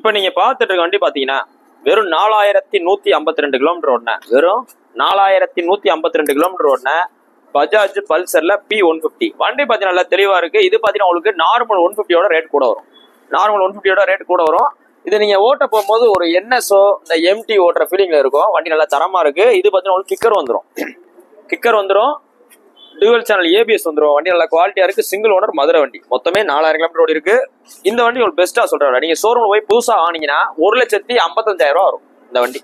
இப்போ நீங்க பார்த்துட்டு இருக்க வண்டி பாத்தீங்கன்னா வெறும் நாலாயிரத்தி நூத்தி ஐம்பத்தி ரெண்டு கிலோமீட்டர் ஓடின வெறும் நாலாயிரத்தி நூத்தி ஐம்பத்தி ரெண்டு கிலோமீட்டர் ஓடின பஜாஜ் பல்சர்ல பி ஒன் பிப்டி வண்டி பாத்தீங்கன்னா நல்லா தெளிவா இருக்கு இது பாத்தீங்கன்னா உங்களுக்கு நார்மல் ஒன் பிப்டியோட ரேட் கூட வரும் நார்மல் ஒன் பிப்டியோட ரேட் கூட வரும் இது நீங்க ஓட்ட போகும்போது ஒரு என்எஸ்ஓ இந்த எம்டி ஓட்டுற ஃபீலிங்ல இருக்கும் வண்டி நல்லா தரமா இருக்கு இது பாத்தீங்கன்னா உங்களுக்கு கிக்கர் வந்துடும் கிக்கர் வந்துடும் டுவல் சேனல் ஏபிஎஸ் வந்துடும் வண்டி நல்ல குவாலிட்டியா இருக்கு சிங்கிள் ஓனர் மதுரை வண்டி மொத்தமே நாலாயிரம் கிலோமீட்டர் ஓடி இருக்கு இந்த வண்டி உங்களுக்கு பெஸ்ட்டா சொல்றேன் நீங்க ஷோரூம் போய் புதுசா வாங்கினீங்கன்னா ஒரு லட்சத்தி ஐம்பத்தஞ்சாயிரம் ரூபா வரும் இந்த வண்டி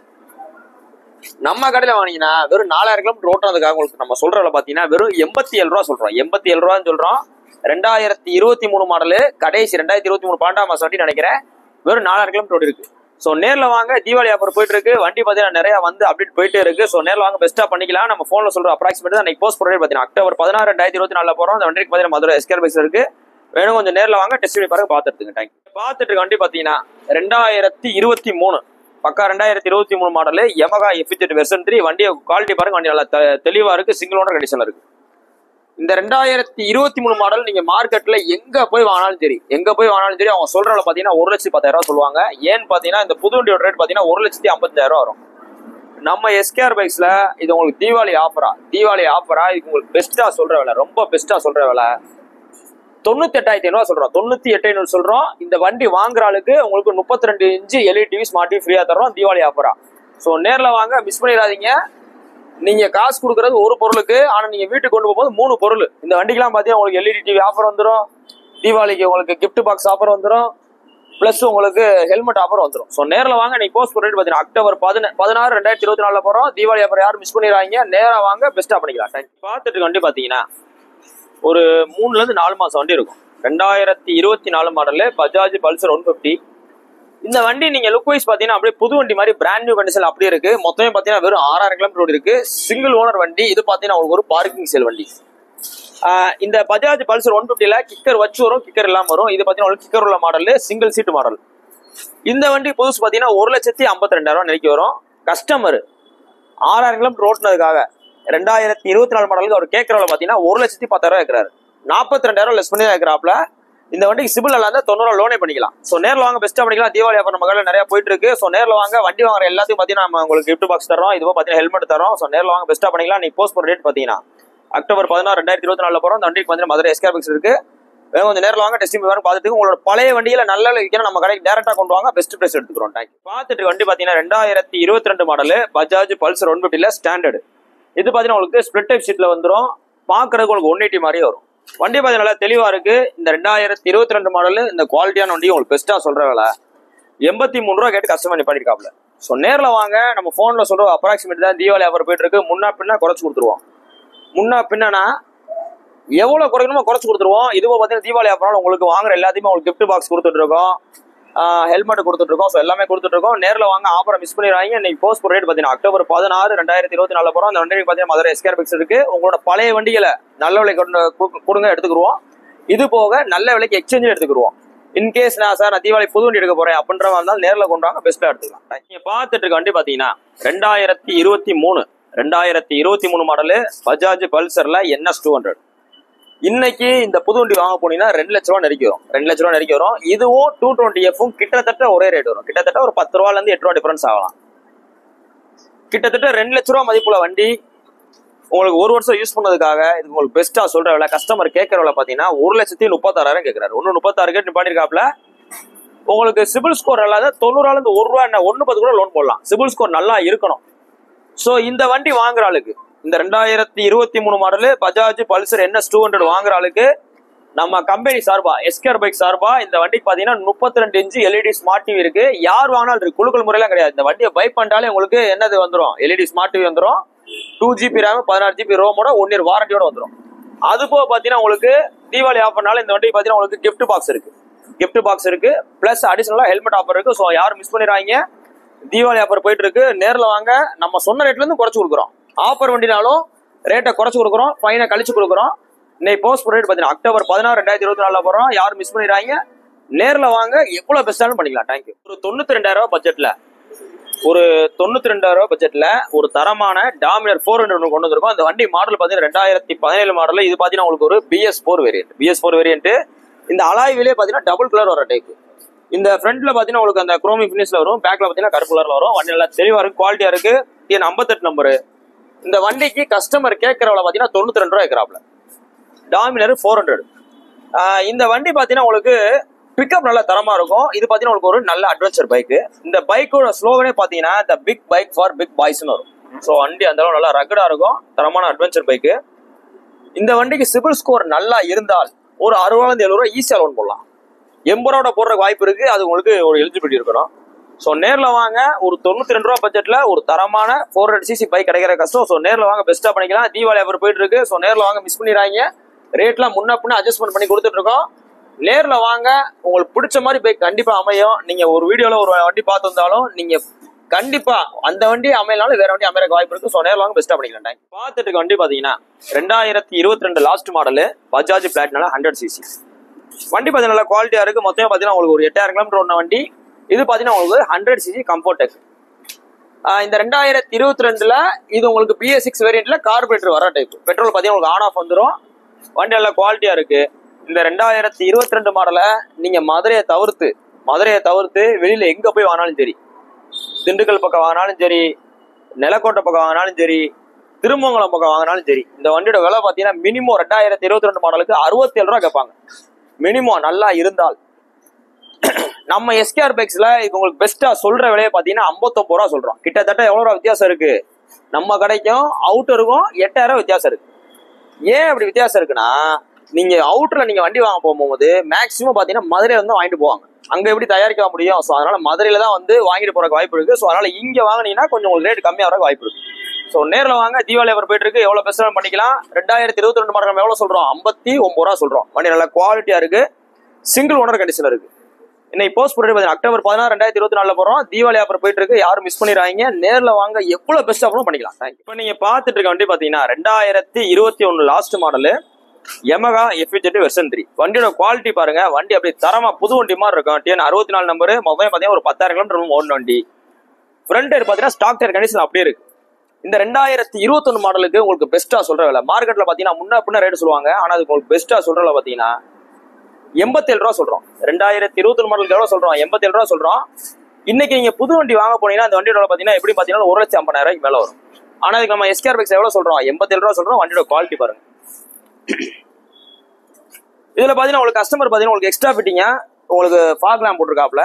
நம்ம கடையில வாங்கினீங்கன்னா வெறும் நாலாயிரம் கிலோமீட்டர் ஓட்டுறதுக்காக உங்களுக்கு நம்ம சொல்ற விலை பாத்தீங்கன்னா வெறும் எண்பத்தி ஏழு ரூபா சொல்றோம் எண்பத்தி ஏழு ரூபான்னு சொல்றோம் ரெண்டாயிரத்தி இருபத்தி மூணு மாடலு கடைசி ரெண்டாயிரத்தி இருபத்தி மூணு பன்னெண்டாம் மாசம் வண்டி நினைக்கிறேன் வெறும் நாலாயிரம் கிலோமீட்டர் ஓடி இருக்கு ஸோ நேர்ல வாங்க தீபாவளி ஆஃபர் போயிட்டு இருக்கு வண்டி பார்த்தீங்கன்னா நிறைய வந்து அப்டேட் போயிட்டே இருக்கு ஸோ நேர்ல வாங்க பெஸ்ட்டா பண்ணிக்கலாம் நம்ம ஃபோன்ல சொல்ற அப்ராக்சிமேட் தான் போஸ்ட் பண்ணி பார்த்தீங்கன்னா அக்டோபர் பதினாறு ரெண்டாயிரத்தி இருபத்தி நாலுல போறோம் அந்த வண்டிக்கு பார்த்தீங்கன்னா மதுரை எஸ்கேர் பைஸ் இருக்கு வேணும் கொஞ்சம் நேர்ல வாங்க டெஸ்ட் பண்ணி பாருங்க பார்த்துட்டு தேங்க் பார்த்துட்டு இருக்க வண்டி பார்த்தீங்கன்னா ரெண்டாயிரத்தி இருபத்தி மூணு பக்கா ரெண்டாயிரத்தி இருபத்தி மூணு model Yamaha FZ version three வண்டியை குவாலிட்டி பாருங்க வண்டி நல்லா தெ- தெளிவா இருக்கு சிங்கிள் ஓனர் கண்டிஷன்ல இருக்கு இந்த ரெண்டாயிரத்தி இருபத்தி மூணு மாடல் நீங்க மார்க்கெட்ல எங்க போய் வாங்கினாலும் சரி எங்க போய் வாங்கினாலும் சரி அவங்க சொல்றதுல பாத்தீங்கன்னா ஒரு லட்சத்தி பத்தாயிரம் ரூபாய் சொல்லுவாங்க ஏன்னு பாத்தீங்கன்னா இந்த புது வண்டியோட ரேட் பாத்தீங்கன்னா ஒரு லட்சத்தி ஐம்பத்தாயிரம் ரூபாய் வரும் நம்ம எஸ்கேஆர் பைக்ஸ்ல இது உங்களுக்கு தீபாவளி ஆஃபரா தீபாவளி ஆஃபரா இதுக்கு உங்களுக்கு பெஸ்ட்டா சொல்ற விலை ரொம்ப பெஸ்ட்டா சொல்ற விலை தொண்ணூத்தி எட்டாயிரத்தி ஐநூறு சொல்றோம் தொண்ணூத்தி எட்டு ஐநூறு சொல்றோம் இந்த வண்டி வாங்குற ஆளுக்கு உங்களுக்கு முப்பத்தி ரெண்டு inch LED TV smart TV ஃப்ரீயா தரோம் தீபாவளி ஆஃபரா ஸோ நேர்ல வாங்க மிஸ் பண்ணிடாதீங்க நீங்க காசு கொடுக்கறது ஒரு பொருளுக்கு ஆனா நீங்க வீட்டுக்கு கொண்டு போகும்போது மூணு பொருள் இந்த வண்டிக்கெல்லாம் பாத்தீங்கன்னா உங்களுக்கு எல்இடி டிவி ஆஃபர் வந்துடும் தீபாவளிக்கு உங்களுக்கு கிஃப்ட் பாக்ஸ் ஆஃபர் வந்துடும் பிளஸ் உங்களுக்கு ஹெல்மெட் ஆஃபர் வந்துடும் ஸோ நேரில் வாங்க நீ போஸ்ட் பண்ணிட்டு பார்த்தீங்கன்னா அக்டோபர் பதின பதினாறு ரெண்டாயிரத்தி இருபத்தி நாலில் போகிறோம் தீபாவளி ஆஃபர் யாரும் மிஸ் பண்ணிடுறாங்க நேராக வாங்க பெஸ்ட்டாக பண்ணிக்கலாம் Thank you. பார்த்துட்டு இருக்க வண்டி பார்த்தீங்கன்னா ஒரு மூணுலேருந்து நாலு மாதம் வண்டி இருக்கும் ரெண்டாயிரத்தி இருபத்தி நாலு model Bajaj Pulsar one fifty இந்த வண்டி நீங்க லுக் வைஸ் பாத்தீங்கன்னா அப்படியே புது வண்டி மாதிரி பிராண்ட் நியூ கண்டிஷன் அப்படியே இருக்கு மொத்தமே பாத்தீங்கன்னா வெறும் ஆறாயிரம் கிலோமீட்டர் ஓடி இருக்கு சிங்கிள் ஓனர் வண்டி இது பாத்தீங்கன்னா உங்களுக்கு ஒரு பார்க்கிங் சேல் வண்டி ஆஹ் இந்த பஜாஜ் பல்சர் ஒன் பிப்டில கிக்கர் வச்சு வரும் கிக்கர் இல்லாம வரும் இது பாத்தீங்கன்னா கிக்கர் உள்ள மாடல் சிங்கிள் சீட் மாடல் இந்த வண்டி புதுசு பாத்தீங்கன்னா ஒரு லட்சத்தி ஐம்பத்தி ரெண்டாயிரம் நினைக்க வரும் கஸ்டமர் ஆறாயிரம் கிலோமீட்டர் ஓட்டுனதுக்காக ரெண்டாயிரத்தி இருபத்தி நாலு மாடலுக்கு அவர் கேட்கறவங்க பாத்தீங்கன்னா ஒரு லட்சத்தி பத்தாயிரம் கேட்கறாரு நாற்பத்தி ரெண்டாயிரம் லெஸ் பண்ணி தான் கேட்கறாப்ல இந்த வண்டிக்கு சிபில் நல்லா இருந்தா தொண்ணூறு லோனே பண்ணிக்கலாம் ஸோ நேரில் வாங்க பெஸ்ட்டாக பண்ணிக்கலாம் தீபாவளி ஆஃபர் நம்ம கடையில் நிறைய போயிட்டு இருக்கு ஸோ நேரில் வாங்க வண்டி வாங்குற எல்லாத்தையும் பார்த்தீங்கன்னா நம்ம உங்களுக்கு கிஃப்ட் பாக்ஸ் தரோம் இதுவோ பார்த்தீங்கன்னா ஹெல்மெட் தரோம் ஸோ நேரில் வாங்க பெஸ்ட்டாக பண்ணிக்கலாம் நீ போஸ்ட் பண்ண டேட் பார்த்தீங்கன்னா அக்டோபர் பதினாறு ரெண்டாயிரத்தி இருபத்தி நாலில் போகிறோம் அந்த வண்டிக்கு பார்த்தீங்கன்னா மதுரை எஸ்கேர் பாக்ஸ் இருக்கு வேணும் கொஞ்சம் நேரில் வாங்க டெஸ்டிங் வரும் பார்த்துட்டு உங்களோட பழைய வண்டியில நல்ல விற்கணும் நம்ம கடைக்கு டேரக்டா கொண்டு வாங்க பெஸ்ட் பிரைஸ் எடுத்துக்கிறோம் தேங்க்யூ பார்த்துட்டு வண்டி பார்த்தீங்கன்னா ரெண்டாயிரத்தி இருபத்தி ரெண்டு மாடல் பஜாஜ் பல்சர் ஒன் ஃபிஃப்டியில் ஸ்டாண்டர்டு இது பார்த்தீங்கன்னா உங்களுக்கு ஸ்பிளிட் டைப் சீட்ல வந்துடும் பார்க்கறதுக்கு உங்களுக்கு ஒன் எயிட்டி மாதிரியே வரும் வண்டி பார்த்தீங்கன்னா நல்லா தெளிவா இருக்கு இந்த ரெண்டாயிரத்தி இருபத்தி ரெண்டு மாடல் இந்த குவாலிட்டியான வண்டி உங்களுக்கு பெஸ்ட்டா சொல்ற வேலை எண்பத்தி மூணு ரூபா கேட்டு கஸ்டமர் பண்ணி பண்ணிருக்காப்ல ஸோ நேரில் வாங்க நம்ம ஃபோனில் சொல்ற அப்ராக்சிமேட் தான் தீபாவளி ஆஃபர் போயிட்டு இருக்கு முன்னா பின்னா குறைச்சு கொடுத்துருவோம் முன்னா பின்னா எவ்வளோ குறைக்கணுமோ குறைச்சு கொடுத்துருவோம் இதுவும் பார்த்தீங்கன்னா தீபாவளி ஆஃபர்னால உங்களுக்கு வாங்குற எல்லாத்தையுமே உங்களுக்கு gift பாக்ஸ் கொடுத்துட்டு இருக்கோம் ஹெல்மெட் கொடுத்துட்டு இருக்கோம் ஸோ எல்லாமே கொடுத்துட்டு இருக்கோம் நேரில் வாங்க ஆஃபரை மிஸ் பண்ணிடுறாங்க இன்னைக்கு போஸ்ட் ரேட் பார்த்தீங்கன்னா அக்டோபர் பதினாறு ரெண்டாயிரத்தி இருபத்தி நாலு போகிறோம் அந்த வண்டிக்கு பார்த்தீங்கன்னா மதுரை எஸ்கேர் பிக்ஸ் இருக்கு உங்களோட பழைய வண்டிகளை நல்ல விலை கொண்டு கொடுக்க- கொடுங்க எடுத்துக்கிருவோம் இது போக நல்ல விலைக்கு எக்ஸ்சேஞ்சும் எடுத்துக்கிருவோம் இன்கேஸ் நான் சார் நான் தீபாவளி புது வண்டி எடுக்க போறேன் அப்படின்ற மாதிரி இருந்தாலும் நேரில் கொண்டு வாங்க பெஸ்ட்டாக எடுத்துக்கலாம் நீங்க பார்த்துட்டு இருக்க வண்டி பார்த்தீங்கன்னா ரெண்டாயிரத்தி இருபத்தி மூணு ரெண்டாயிரத்தி இருபத்தி மூணு மாடலு பஜாஜ் பல்சர்ல என்எஸ் டூ ஹண்ட்ரட் இன்னைக்கு இந்த புது வண்டி வாங்க போனீங்கன்னா ரெண்டு லட்ச ரூபா நெருக்கி வரும் ரெண்டு லட்ச ரூபா நெருக்கி வரும் இதுவும் டூ டுவெண்ட்டி எஃப்பும் கிட்டத்தட்ட ஒரே ரேட் வரும் கிட்டத்தட்ட ஒரு பத்து ரூபால இருந்து எட்டு ரூபா டிஃபரன்ஸ் ஆகலாம் கிட்டத்தட்ட ரெண்டு லட்ச ரூபா மதிப்புள்ள வண்டி உங்களுக்கு ஒரு வருஷம் யூஸ் பண்ணதுக்காக இது உங்களுக்கு பெஸ்ட்டா சொல்ற விலை கஸ்டமர் கேட்கற விலை பாத்தீங்கன்னா ஒரு லட்சத்தி முப்பத்தாறாயிரம் கேட்கறாரு ஒன்னு முப்பத்தாறு கேட்டு நிப்பாட்டிருக்காப்ல உங்களுக்கு சிபில் ஸ்கோர் இல்லாத தொண்ணூறால இருந்து ஒரு ரூபா என்ன ஒன்னு பத்து கூட லோன் போடலாம் சிபில் ஸ்கோர் நல்லா இருக்கணும் சோ இந்த வண்டி வாங்குற ஆளுக்கு இந்த ரெண்டாயிரத்தி இருபத்தி மூணு model Bajaj Pulsar NS two hundred வாங்குற ஆளுக்கு நம்ம கம்பெனி சார்பா எஸ்கேர் பைக் சார்பா இந்த வண்டிக்கு பாத்தீங்கன்னா முப்பத்தி ரெண்டு இன்ச்சு எல்இடி ஸ்மார்ட் டிவி இருக்கு யார் வாங்கினாலும் இருக்கு குழுக்கள் முறையெல்லாம் கிடையாது இந்த வண்டியை பை பண்ணிட்டாலே உங்களுக்கு என்னது வந்துடும் எல்இடி ஸ்மார்ட் டிவி வந்துடும் டூ ஜிபி ரேம் பதினாறு ஜிபி ரோமோட ஒன் இயர் வாரண்டியோட வந்துடும் அது போக பாத்தீங்கன்னா உங்களுக்கு தீபாவளி ஆஃபர்னால இந்த வண்டிக்கு பாத்தீங்கன்னா உங்களுக்கு gift பாக்ஸ் இருக்கு gift பாக்ஸ் இருக்கு பிளஸ் அடிஷனலா ஹெல்மெட் ஆஃபர் இருக்கு ஸோ யாரும் மிஸ் பண்ணிடுறாங்க தீபாவளி ஆஃபர் போயிட்டு இருக்கு நேர்ல வாங்க நம்ம சொன்ன ரேட்ல இருந்து குறைச்சு கொடுக்குறோம் ஆஃபர் வண்டினாலும் ரேட்டை குறைச்சு கொடுக்குறோம் ஃபைனை கழிச்சு கொடுக்குறோம் இன்னைக்கு போஸ்ட் ரேட் பார்த்தீங்கன்னா அக்டோபர் பதினாறு ரெண்டாயிரத்தி இருபத்தி நாலுல போறோம் யாரும் மிஸ் பண்ணிடுறாங்க நேர்ல வாங்க எவ்வளவு பெஸ்ட்டாலும் பண்ணிக்கலாம் தேங்க்யூ ஒரு தொண்ணூத்தி ரெண்டாயிரம் ரூபாய் பட்ஜெட்ல ஒரு தொண்ணூத்தி ரெண்டாயிரம் ரூபாய் பட்ஜெட்ல ஒரு தரமான டாமினர் ஃபோர் ஹண்ட்ரட் கொண்டு வந்திருக்கோம் அந்த வண்டி மாடல் பார்த்தீங்கன்னா ரெண்டாயிரத்தி பதினேழு மாடல் இது பார்த்தீங்கன்னா உங்களுக்கு ஒரு BS four variant BS four variant இந்த அலாய்விலே பார்த்தீங்கன்னா டபுள் கலர் வர டைப் இந்த ஃப்ரண்ட்ல பாத்தீங்கன்னா உங்களுக்கு அந்த குரோமி ஃபினிஷ்ல வரும் பேக்ல பாத்தீங்கன்னா கருப்பு கலர்ல வரும் வண்டி நல்லா தெளிவா இருக்கு குவாலிட்டியா இருக்கு டிஎன் ஐம்பத்தெட்டு நம்பரு இந்த வண்டிக்கு கஸ்டமர் கேட்கறவள பாத்தீங்கன்னா தொண்ணூத்தி ரெண்டு ரூபா இருக்கிறாப்ல டாமினர் ஃபோர் ஹண்ட்ரட் இந்த வண்டி பாத்தீங்கன்னா உங்களுக்கு பிக்கப் நல்ல தரமா இருக்கும் இது பாத்தீங்கன்னா உங்களுக்கு ஒரு நல்ல அட்வென்ச்சர் பைக் இந்த பைக்கோட ஸ்லோகனே பாத்தீங்கன்னா the big bike for big பாய்ஸ்னு வரும் ஸோ வண்டி அந்த அளவு நல்லா ரகடா இருக்கும் தரமான அட்வென்ச்சர் பைக்கு இந்த வண்டிக்கு சிபில் ஸ்கோர் நல்லா இருந்தால் ஒரு அறுபது எழுபது ரூபா ஈஸியாக லோன் போடலாம் எண்பது ரூபா போடுறதுக்கு வாய்ப்பு இருக்கு அது உங்களுக்கு ஒரு எலிஜிபிலிட்டி இருக்கணும் ஸோ நேரில் வாங்க ஒரு தொண்ணூத்தி ரெண்டு ரூபா பட்ஜெட்ல ஒரு தரமான ஃபோர் ஹண்ட்ரட் சிசி பைக் கிடைக்கிற கஷ்டம் ஸோ நேரில் வாங்க பெஸ்ட்டாக பண்ணிக்கலாம் தீபாவளி அவர் போயிட்டு இருக்கு ஸோ நேரில் வாங்க மிஸ் பண்ணிடுறாங்க ரேட்லாம் முன்ன பின்ன அட்ஜஸ்ட்மெண்ட் பண்ணி கொடுத்துட்டு இருக்கோம் நேரில் வாங்க உங்களுக்கு பிடிச்ச மாதிரி பைக் கண்டிப்பாக அமையும் நீங்க ஒரு வீடியோல ஒரு வண்டி பார்த்து வந்தாலும் நீங்க கண்டிப்பா அந்த வண்டி அமையலாலும் வேற வண்டி அமையறக்கு வாய்ப்பு இருக்கு ஸோ நேரில் வாங்க பெஸ்ட்டாக பண்ணிக்கலாம் டைம் பார்த்துட்டு இருக்க வண்டி பார்த்தீங்கன்னா ரெண்டாயிரத்தி இருபத்தி ரெண்டு லாஸ்ட் மாடலு பஜாஜ் பிளாட்னால ஹண்ட்ரட் சிசி வண்டி பார்த்தீங்கன்னா நல்லா குவாலிட்டியா இருக்கு மொத்தம் பார்த்தீங்கன்னா உங்களுக்கு ஒரு எட்டாயிரம் கிலோமீட்டர் ஓடின வண்டி இது பார்த்தீங்கன்னா உங்களுக்கு ஹண்ட்ரட் சிசி கம்ஃபர்டெக் இந்த ரெண்டாயிரத்தி இருபத்தி ரெண்டுல இது உங்களுக்கு பிஎஸ் சிக்ஸ் வேரியன்ட்ல கார்பரேட்டர் வர டைப் பெட்ரோல் பார்த்தீங்கன்னா உங்களுக்கு ஆன் ஆஃப் வந்துடும் வண்டி நல்லா குவாலிட்டியா இருக்கு இந்த ரெண்டாயிரத்தி இருபத்தி ரெண்டு மாடலை நீங்க மதுரையை தவிர்த்து மதுரையை தவிர்த்து வெளியில எங்க போய் வாங்கினாலும் சரி திண்டுக்கல் பக்கம் வாங்கினாலும் சரி நிலக்கோட்டை பக்கம் வாங்கினாலும் சரி திருமங்கலம் பக்கம் வாங்கினாலும் சரி இந்த வண்டியோட விலை பார்த்தீங்கன்னா மினிமம் ரெண்டாயிரத்தி இருபத்தி ரெண்டு மாடலுக்கு அறுபத்தேழு ரூபா கேட்பாங்க மினிமம் நல்லா இருந்தால் நம்ம எஸ்கேஆர் பைக்ஸ்ல இது உங்களுக்கு பெஸ்டா சொல்ற விலையை பாத்தீங்கன்னா ஐம்பத்தொம்பது ரூபா சொல்றோம் கிட்டத்தட்ட எவ்வளவு ரூபா வித்தியாசம் இருக்கு நம்ம கடைக்கும் அவுட்டருக்கும் எட்டாயிரம் வித்தியாசம் இருக்கு ஏன் அப்படி வித்தியாசம் இருக்குன்னா நீங்க அவுட்டர்ல நீங்க வண்டி வாங்க போகும்போது மேக்சிமம் பாத்தீங்கன்னா மதுரையில வந்து வாங்கிட்டு போவாங்க அங்க எப்படி தயாரிக்க முடியும் ஸோ அதனால மதுரையில தான் வந்து வாங்கிட்டு போறதுக்கு வாய்ப்பு இருக்கு ஸோ அதனால இங்க வாங்குனீங்கன்னா கொஞ்சம் உங்களுக்கு ரேட் கம்மியாக வரக்கு வாய்ப்பு இருக்கு ஸோ நேரில் வாங்க தீபாவளி அவர் போயிட்டு இருக்கு எவ்வளவு பெஸ்ட் பண்ணிக்கலாம் ரெண்டாயிரத்தி இருபத்தி ரெண்டு மாடல் எவ்வளவு சொல்றோம் ஐம்பத்தி ஒன்பது ரூபா சொல்றோம் வண்டி நல்லா குவாலிட்டியா இருக்கு சிங்கிள் ஓனர் கண்டிஷன் இருக்கு இன்னைக்கு போஸ்ட் போட்டு பார்த்தீங்கன்னா அக்டோபர் பதினாறு ரெண்டாயிரத்தி இருபத்தி நாலுல போறோம் தீபாவளி அப்புறம் போயிட்டு இருக்கு யாரும் மிஸ் பண்ணிடுறாங்க நேர்ல வாங்க எவ்வளவு பெஸ்ட் அப்புறம் பண்ணிக்கலாம் இப்போ நீங்க பாத்துட்டு இருக்க வண்டி பாத்தீங்கன்னா ரெண்டாயிரத்தி இருபத்தி ஒன்னு last model Yamaha FZ version three வண்டியோட குவாலிட்டி பாருங்க வண்டி அப்படியே தரமா புது வண்டி மாதிரி இருக்கும் டிஎன் அறுபத்தி நாலு நம்பர் மொபைல் பாத்தீங்கன்னா ஒரு பத்தாயிரம் கிலோமீட்டர் ஓடின வண்டி ஃப்ரண்ட் டயர் பாத்தீங்கன்னா ஸ்டாக் டயர் கண்டிஷன் அப்படியே இருக்கு இந்த ரெண்டாயிரத்தி இருபத்தொன்னு மாடலுக்கு உங்களுக்கு பெஸ்ட்டா சொல்ற விலை மார்க்கெட்ல பாத்தீங்கன்னா முன்ன பின்ன ரேட் சொல்லுவாங்க ஆனா அது உங்களுக்கு பெஸ்ட்டா சொல்ற விலை பாத்தீங்கன்னா எண்பத்தேழு ரூபா சொல்றோம் ரெண்டாயிரத்தி இருபத்தொன்னு மாடலுக்கு எவ்வளவு சொல்றோம் எண்பத்தேழு ரூபா சொல்றோம் இன்னைக்கு நீங்க புது வண்டி வாங்க போனீங்கன்னா அந்த வண்டியோட பாத்தீங்கன்னா எப்படி பாத்தீங்கன்னா ஒரு லட்சம் ஐம்பதாயிரம் ரூபாய்க்கு மேல வரும் ஆனா இதுக்கு நம்ம எஸ்கேஆர் பைக்ஸ் எவ்வளவு சொல்றோம் எண்பத்தேழு ரூபா சொல்றோம் வண்டியோட குவாலிட்டி பாருங்க இதுல பாத்தீங்கன்னா உங்களுக்கு கஸ்டமர் பாத்தீங்கன்னா உங்களுக்கு எக்ஸ்ட்ரா ஃபிட்டிங்க உங்களுக்கு ஃபாக் லேம்ப் போட்டிருக்காப்ல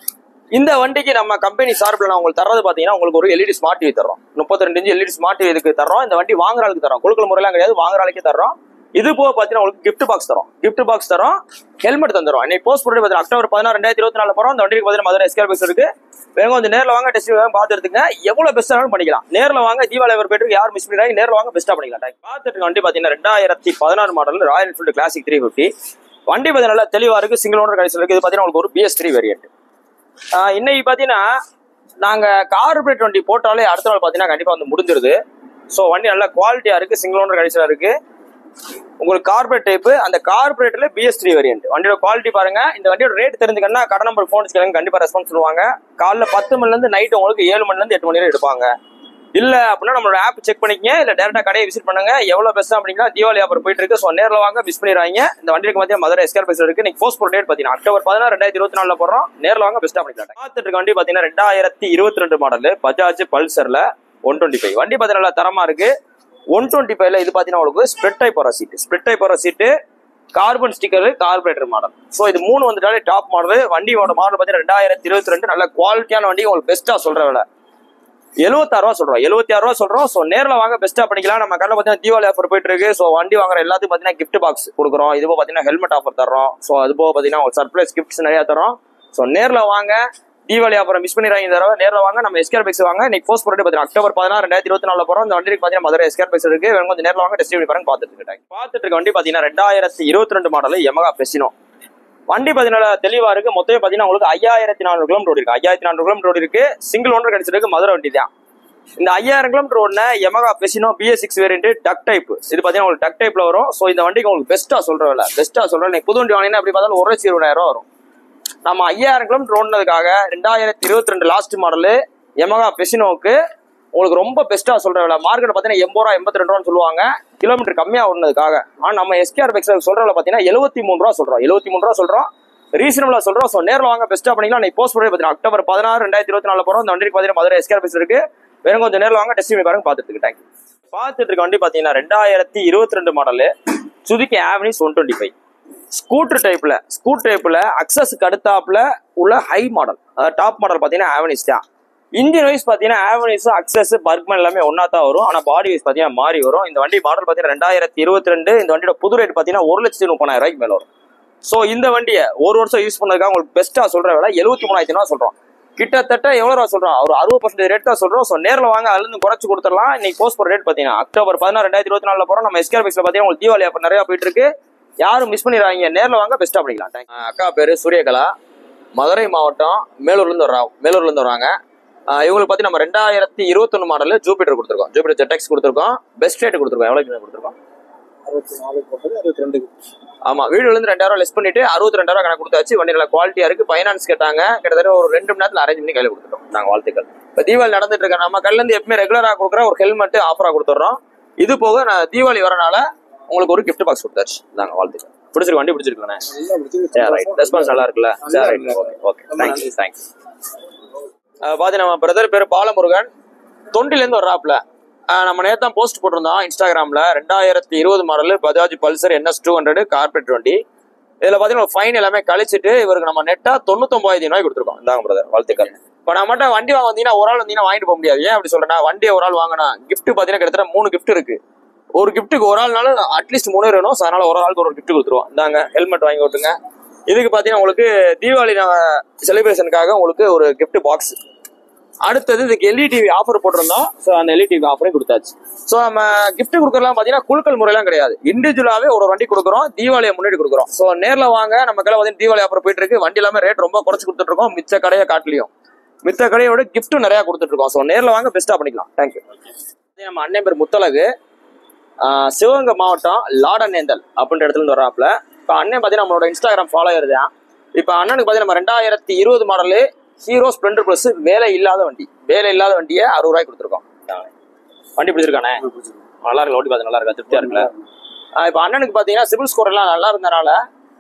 இந்த வண்டிக்கு நம்ம கம்பெனி சார்பில் நான் உங்களுக்கு தர்றது பாத்தீங்கன்னா உங்களுக்கு ஒரு எல்இடி ஸ்மார்ட் டிவி தரோம் முப்பத்தி ரெண்டு இன்ச்சு எல்இடி ஸ்மார்ட் டிவி இதுக்கு தரோம் இந்த வண்டி வாங்குற ஆளுக்கு தரோம் குழுக்கள் முறையெல்லாம் கிடையாது வாங்குற ஆளுக்கே தரோம் இது போக பாத்தீங்கன்னா உங்களுக்கு gift பாக்ஸ் தரோம் gift பாக்ஸ் தரோம் ஹெல்மெட் தந்துரும் இன்னைக்கு போஸ்ட் போட்டு பாத்தீங்கன்னா அக்டோபர் பதினாறு ரெண்டாயிரத்தி இருபத்தி நாலு போறோம் இந்த வண்டிக்கு பாத்தீங்கன்னா மதுரை எஸ்கேர் பைக்ஸ் இருக்கு வேணும் கொஞ்சம் நேரில் வாங்க டெஸ்ட் பார்த்து எடுத்துங்க எவ்வளவு பெஸ்ட்டாக பண்ணிக்கலாம் நேரில் வாங்க தீபாவளி ஒரு பேருக்கு யார் மிஸ் பண்ணிடுறாங்க நேரில் வாங்க பெஸ்ட்டாக பண்ணிக்கலாம் பார்த்துட்டு இருக்க வண்டி பாத்தீங்கன்னா ரெண்டாயிரத்தி பதினாறு model Royal Enfield Classic three fifty வண்டி பார்த்தீங்கன்னா நல்லா தெளிவா இருக்கு சிங்கிள் ஓனர் கடைசியில் இருக்கு இது பாத்தீங்கன்னா உங்களுக்கு ஒரு பிஎஸ் த்ரீ வேரியன்ட் இன்னைக்கு பாத்தீங்கன்னா நாங்க கார்பரேட் வண்டி போட்டாலே அடுத்த நாள் பாத்தீங்கன்னா கண்டிப்பா வந்து முடிஞ்சிருது ஸோ வண்டி நல்லா குவாலிட்டியா இருக்கு சிங்கிள் ஓனர் கடைசியில் இருக்கு உங்களுக்கு கார்பரேட் டைப் அந்த கார்பரேட்ல பிஎஸ் த்ரீ வேரியன்ட் வண்டியோட குவாலிட்டி பாருங்க இந்த வண்டியோட ரேட் தெரிஞ்சுக்கன்னா கடை நம்பர் ஃபோன் கேளுங்க கண்டிப்பா ரெஸ்பான்ஸ் பண்ணுவாங்க காலைல பத்து மணில இருந்து நைட் உங்களுக்கு ஏழு மணில இருந்து எட்டு மணி வரை எடுப்பாங்க இல்ல அப்படின்னா நம்மளோட ஆப் செக் பண்ணிக்கங்க இல்ல டேரக்டா கடையை விசிட் பண்ணுங்க எவ்வளவு பெஸ்ட் அப்படின்னா தீபாவளி ஆஃபர் போயிட்டு இருக்கு ஸோ நேரில் வாங்க மிஸ் பண்ணிடுவாங்க இந்த வண்டிக்கு மத்திய மதுரை எஸ்கேர் பஸ் இருக்கு நீங்க போஸ்ட் போட டேட் பாத்தீங்கன்னா அக்டோபர் பதினாறு ரெண்டாயிரத்தி இருபத்தி நாலுல போடுறோம் நேரில் வாங்க பெஸ்ட்டா பண்ணிக்கலாம் பார்த்துட்டு இருக்க வண்டி பாத்தீங்கன்னா ரெண்டாயிரத்தி இருபத்தி ரெண்டு மாடல் பஜாஜ் பல்சர்ல ஒன் டுவெண்ட்டி ஃபைவ் வண்டி பாத்தீங்கன்னா நல்லா தரமா இருக்கு ஒன் டுவெண்ட்டி ஃபைவ்ல இது பாத்தீங்கன்னா உங்களுக்கு ஸ்ப்ரெட் டைப் வர சீட்டு ஸ்ப்ரெட் டைப் வர seat carbon sticker carburettor model so இது மூணு வந்துட்டாலே டாப் மாடல் வண்டியோட மாடல் பார்த்தீங்கன்னா ரெண்டாயிரத்தி இருபத்தி ரெண்டு நல்ல குவாலிட்டியான வண்டி உங்களுக்கு பெஸ்ட்டா சொல்ற விலை எழுபத்தாறு ரூபா சொல்றோம் எழுபத்தி ஆறு ரூபா சொல்றோம் ஸோ நேரில் வாங்க பெஸ்ட்டா பண்ணிக்கலாம் நம்ம கடையில் பார்த்தீங்கன்னா தீபாவளி ஆஃபர் போயிட்டு இருக்கு ஸோ வண்டி வாங்குற எல்லாத்துக்கும் பார்த்தீங்கன்னா gift பாக்ஸ் கொடுக்குறோம் இது போக பார்த்தீங்கன்னா ஹெல்மெட் ஆஃபர் தர்றோம் ஸோ அது போக பார்த்தீங்கன்னா உங்களுக்கு சர்ப்ரைஸ் கிஃப்ட்ஸ் நிறைய தரோம் ஸோ நேரில் வாங்க தீபாவளி அப்புறம் மிஸ் பண்ணிடுறாங்க இந்த தடவை நேரில் வாங்க நம்ம எஸ்கேர் பைக்ஸ் வாங்க இன்னைக்கு போஸ்ட் போட்டு பார்த்தீங்கன்னா அக்டோபர் பதினாறு ரெண்டாயிரத்தி இருபத்தி நாலு போறோம் இந்த வண்டிக்கு பார்த்தீங்கன்னா மதுரை எஸ்கேர் பைக்ஸ் இருக்கு வேணும் கொஞ்சம் நேரில் வாங்க டெஸ்ட் பண்ணி பாருங்க பார்த்துட்டு இருக்கேன் பார்த்துட்டு இருக்க வண்டி பார்த்தீங்கன்னா ரெண்டாயிரத்தி இருபத்தி ரெண்டு மாடல் எமகா பெசினோ வண்டி பார்த்தீங்கன்னா தெளிவா இருக்கு மொத்தமே பார்த்தீங்கன்னா உங்களுக்கு ஐயாயிரத்தி நானூறு கிலோமீட்டர் ஓடி இருக்கு ஐயாயிரத்தி நானூறு கிலோமீட்டர் ஓடி இருக்கு சிங்கிள் ஓனர் கிடைச்சிருக்கு மதுரை வண்டி தான் இந்த ஐயாயிரம் கிலோமீட்டர் ஓடின Yamaha Fascino BS six variant டக் டைப் இது பார்த்தீங்கன்னா உங்களுக்கு டக் டைப்ல வரும் ஸோ இந்த வண்டிக்கு உங்களுக்கு பெஸ்ட்டா சொல்ற விலை பெஸ்ட்டா சொல்றேன் நீங்க புது வண்டி வாங்கினா அப்படி பார்த்தாலும் ஒரு லட்சம் இருபதாயிரம் ரூபா வரும் நம்ம ஐயாயிரம் கிலோமீட்டர் ஓடினதுக்காக ரெண்டாயிரத்தி இருபத்தி ரெண்டு லாஸ்ட் மாடலு எமகா பெசினோவுக்கு உங்களுக்கு ரொம்ப பெஸ்ட்டா சொல்ற விலை மார்க்கெட் பார்த்தீங்கன்னா எண்பது ரூபா எண்பத்தி ரெண்டு ரூபான்னு சொல்லுவாங்க கிலோமீட்டர் கம்மியா ஓடினதுக்காக ஆனால் நம்ம எஸ்கேஆர் பைக்ஸ் சொல்ற விலை பார்த்தீங்கன்னா எழுபத்தி மூணு ரூபா சொல்றோம் எழுபத்தி மூணு ரூபா சொல்றோம் ரீசனபிளா சொல்றோம் ஸோ நேரில் வாங்க பெஸ்ட்டாக பண்ணிக்கலாம் நீ போஸ்ட் பண்ணி பார்த்தீங்கன்னா அக்டோபர் பதினாறு ரெண்டாயிரத்தி இருபத்தி நாலு போகிறோம் இந்த வண்டிக்கு பார்த்தீங்கன்னா மதுரை எஸ்கே ஆஃபீஸ் இருக்கு வேற கொஞ்சம் நேரில் வாங்க டெஸ்ட் பாருங்க பார்த்துட்டு இருக்கு தேங்க்யூ பார்த்துட்டு இருக்க வண்டி பார்த்தீங்கன்னா ரெண்டாயிரத்தி இருபத்தி ரெண்டு model Suzuki Avenis one twenty five scooter டைப்ல ஸ்கூட் டைப்ல அக்சஸ்க்கு அடுத்தாப்புல உள்ள ஹை மாடல் அதாவது டாப் மாடல் பார்த்தீங்கன்னா ஆவனிஸ் தான் இன்ஜின் வைஸ் பார்த்தீங்கன்னா ஆவனிஸும் அக்சஸ் பர்க்மன் எல்லாமே ஒன்றா தான் வரும் ஆனால் பாடி வைஸ் பார்த்தீங்கன்னா மாறி வரும் இந்த வண்டி மாடல் பார்த்தீங்கன்னா ரெண்டாயிரத்தி இருபத்தி ரெண்டு இந்த வண்டியோட புது ரேட் பார்த்தீங்கன்னா ஒரு லட்சத்தி முப்பதாயிரம் ரூபாய்க்கு மேலே வரும் ஸோ இந்த வண்டியை ஒரு வருஷம் யூஸ் பண்ணதுக்காக உங்களுக்கு பெஸ்ட்டாக சொல்கிற விலை எழுபத்தி மூணாயிரத்தி ரூபா சொல்கிறோம் கிட்டத்தட்ட எவ்வளோ ரூபா சொல்கிறோம் ஒரு அறுபது பர்சன்டேஜ் ரேட் தான் சொல்கிறோம் ஸோ நேரில் வாங்க அதுலேருந்து குறைச்சு கொடுத்துடலாம் இன்னைக்கு போஸ்ட் போகிற ரேட் பார்த்தீங்கன்னா அக்டோபர் பதினாறு ரெண்டாயிரத்தி இருபத்தி நாலில் போகிறோம் நம்ம எஸ்கேர் பைக்ஸில் பார்த்தீங்கன்னா உங்களுக்கு தீபாவளி அப்போ நிறையா போயிட்டு இருக்கு யாரும் மிஸ் பண்ணிடுறாங்க நேரில் வாங்க பெஸ்ட்டாக பண்ணிக்கலாம் Thank you. அக்கா பேர் சூரியகலா மதுரை மாவட்டம் மேலூர்லேருந்து வர்றா மேலூர்லேருந்து வராங்க ஆஹ் இவங்களுக்கு பத்தி நம்ம ரெண்டாயிரத்தி இருபத்தொன்னு மாடல் ஜூபிட்டர் கொடுத்துருக்கோம் ஜூபிட்டர் ஜெட்டெக்ஸ் கொடுத்துருக்கோம் பெஸ்ட் ரேட் கொடுத்துருக்கோம் எவ்வளவு கொடுத்துருக்கோம் அறுபத்தி நாலு போட்டது அறுபத்தி ரெண்டு ஆமா வீடுல இருந்து ரெண்டாயிரம் லெஸ் பண்ணிட்டு அறுபத்தி ரெண்டாயிரம் கணக்கு கொடுத்தாச்சு வண்டி நல்ல குவாலிட்டியா இருக்கு ஃபைனான்ஸ் கேட்டாங்க கிட்டத்தட்ட ஒரு ரெண்டு மணி நேரத்துல அரேஞ்ச் பண்ணி கையில கொடுத்துட்டோம் நாங்க வாழ்த்துக்கள் இப்ப தீபாவளி நடந்துட்டு இருக்க நம்ம கல்ல இருந்து எப்பவுமே ரெகுலரா கொடுக்குற ஒரு ஹெல்மெட் ஆஃபரா கொடுத்துட்றோம் இது போக நான் தீபாவளி வரனால உங்களுக்கு ஒரு gift பாக்ஸ் கொடுத்தாச்சு நாங்க வாழ்த்துக்கள் பிடிச்சிருக்கு வண்டி பிடிச்சிருக்கேன் நல்லா பிடிச்சது சரி ரைட் ரெஸ்பான்ஸ் நல்லா இருக்குல்ல சரி right okay okay thanks thanks பாத்தீங்க நம்ம பிரதர் பேர் பாலமுருகன் தொண்டிலேருந்து வர்றாப்ல அஹ் நம்ம நேத்து தான் போஸ்ட் போட்டிருந்தோம் இன்ஸ்டாகிராம்ல ரெண்டாயிரத்தி இருபது model Bajaj Pulsar NS two hundred carburettor வண்டி இதுல பாத்தீங்கன்னா ஃபைன் எல்லாமே கழிச்சிட்டு இவருக்கு நம்ம நெட்டா தொண்ணூத்தொன்பதாயிரம் ரூபாய் கொடுத்துருக்கோம் இந்தாங்க பிரதர் வாழ்த்துக்கள் இப்போ நம்மகிட்ட வண்டி வாங்க வந்தீங்கன்னா ஒரு ஆள் வந்தீங்கன்னா வாங்கிட்டு போக முடியாது ஏன் அப்படி சொல்றேன்னா வண்டியை ஒரு ஆள் வாங்கினா gift பாத்தீங்கன்னா கிட்டத்தட்ட மூணு gift இருக்கு ஒரு கிஃப்ட்டுக்கு ஒரு ஆள்னால அட்லீஸ்ட் மூணு வேணும் ஸோ அதனால ஒரு ஆளுக்கு ஒரு gift கொடுத்துருவோம் இந்தாங்க ஹெல்மெட் வாங்கி விட்டுங்க இதுக்கு பார்த்தீங்கன்னா உங்களுக்கு தீபாவளி செலிப்ரேஷனுக்காக உங்களுக்கு ஒரு gift பாக்ஸ் அடுத்தது இதுக்கு எல்இடிவி ஆஃபர் போட்டிருந்தோம் ஸோ அந்த எல்இடிவி ஆஃபரையும் கொடுத்தாச்சு ஸோ நம்ம gift கொடுக்கறலாம் பார்த்தீங்கன்னா குழுக்கள் முறையெல்லாம் கிடையாது இண்டிவிஜுவலாகவே ஒரு வண்டி கொடுக்குறோம் தீபாவளியை முன்னாடி கொடுக்குறோம் ஸோ நேரில் வாங்க நம்ம கடை பார்த்தீங்கன்னா தீபாவளி ஆஃபர் போயிட்டு இருக்கு வண்டி எல்லாமே ரேட் ரொம்ப குறைச்சு கொடுத்துட்டு இருக்கோம் மிச்ச கடையை காட்டிலையும் மித்த கடையோட கிஃப்ட்டும் நிறைய கொடுத்துட்டு இருக்கோம் ஸோ நேரில் வாங்க பெஸ்ட்டாக பண்ணிக்கலாம் தேங்க்யூ நம்ம அண்ணன் பேர் முத்தலகு ஆஹ் சிவகங்கை மாவட்டம் லாடநேந்தல் அப்படின்ற இடத்துல இருந்து வர்றாப்புல இப்போ அண்ணன் பார்த்தீங்கன்னா நம்மளோட இன்ஸ்டாகிராம் ஃபாலோயர் தான் இப்போ அண்ணனுக்கு பார்த்தீங்கன்னா நம்ம ரெண்டாயிரத்தி இருபது மாடலு ஹீரோ ஸ்ப்ளெண்டர் ப்ளஸ் வேலை இல்லாத வண்டி வேலை இல்லாத வண்டியை அறுபது ரூபாய்க்கு கொடுத்துருக்கோம் வண்டி பிடிச்சிருக்கானே நல்லா இருக்கு ஓட்டி பார்த்து நல்லா இருக்கா திருப்தியா இருக்குல்ல ஆஹ் இப்போ அண்ணனுக்கு பார்த்தீங்கன்னா சிபில் ஸ்கோர் எல்லாம் நல்லா இருந்தனால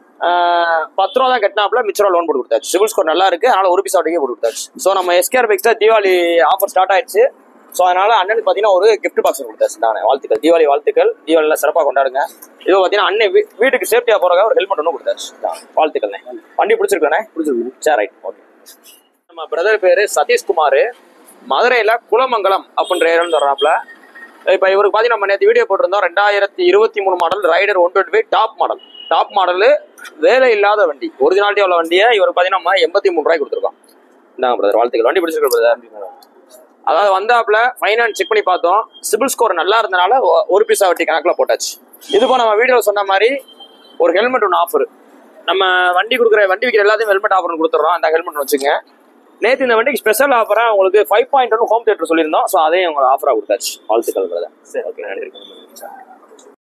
ஆஹ் பத்து ரூபா தான் கட்டினாப்புல மிச்ச ரூபா லோன் போட்டு கொடுத்தாச்சு சிபில் ஸ்கோர் நல்லா இருக்கு அதனால ஒரு பீஸ் ஆட்டிக்கே போட்டு கொடுத்தாச்சு ஸோ நம்ம எஸ்கேஆர் பைக்ஸ்ல தீபாவளி ஆஃபர் ஸ்டார்ட் ஆயிடுச்சு ஸோ அதனால அண்ணனுக்கு பார்த்தீங்கன்னா ஒரு gift பாக்ஸ் கொடுத்தாச்சு நானே வாழ்த்துக்கள் தீபாவளி வாழ்த்துக்கள் தீபாவளியில சிறப்பாக கொண்டாடுங்க இது பார்த்தீங்கன்னா அண்ணன் வீ- வீட்டுக்கு சேஃப்டியாக போறதுக்காக ஒரு ஹெல்மெட் ஒன்று கொடுத்தாச்சு தான். வாழ்த்துக்கள்ண்ணே வண்டி பிடிச்சிருக்கானே பிடிச்சிருக்கு சரி ரைட் ஓகே நம்ம பிரதர் பேரு சதீஷ்குமார் மதுரையில குலமங்கலம் அப்படின்ற ஏரியாவில் வர்றாப்புல இப்போ இவருக்கு பார்த்தீங்கன்னா நம்ம நேற்று வீடியோ போட்டிருந்தோம் ரெண்டாயிரத்தி இருபத்தி மூணு model Raider one twenty five top model top model வேலை இல்லாத வண்டி ஒரிஜினாலிட்டி உள்ள வண்டியை இவருக்கு பார்த்தீங்கன்னா நம்ம எண்பத்தி மூணு ரூபாய் கொடுத்துருக்கோம் இந்தாங்க பிரதர் வாழ்த்துக்கள் வண்டி பிடிச்சிருக்க பிரதர் அதாவது வந்தாப்புல ஃபைனான்ஸ் செக் பண்ணி பார்த்தோம் சிபில் ஸ்கோர் நல்லா இருந்தனால ஒ- ஒரு பீஸா வட்டி கணக்கில் போட்டாச்சு இது போல நம்ம வீடியோ சொன்ன மாதிரி ஒரு ஹெல்மெட் ஒன்று ஆஃபர் நம்ம வண்டி கொடுக்குற வண்டி விற்கிற எல்லாத்தையும் ஹெல்மெட் ஆஃபர் கொடுத்துட்றோம் அந்த ஹெல்மெட் வச்சுங்க நேற்று இந்த வண்டிக்கு ஸ்பெஷல் ஆஃபராக உங்களுக்கு five point one home theatre சொல்லியிருந்தோம் ஸோ அதையும் உங்களுக்கு ஆஃபராக கொடுத்தாச்சு வாழ்த்துக்கள் brother. சரி ஓகே நன்றி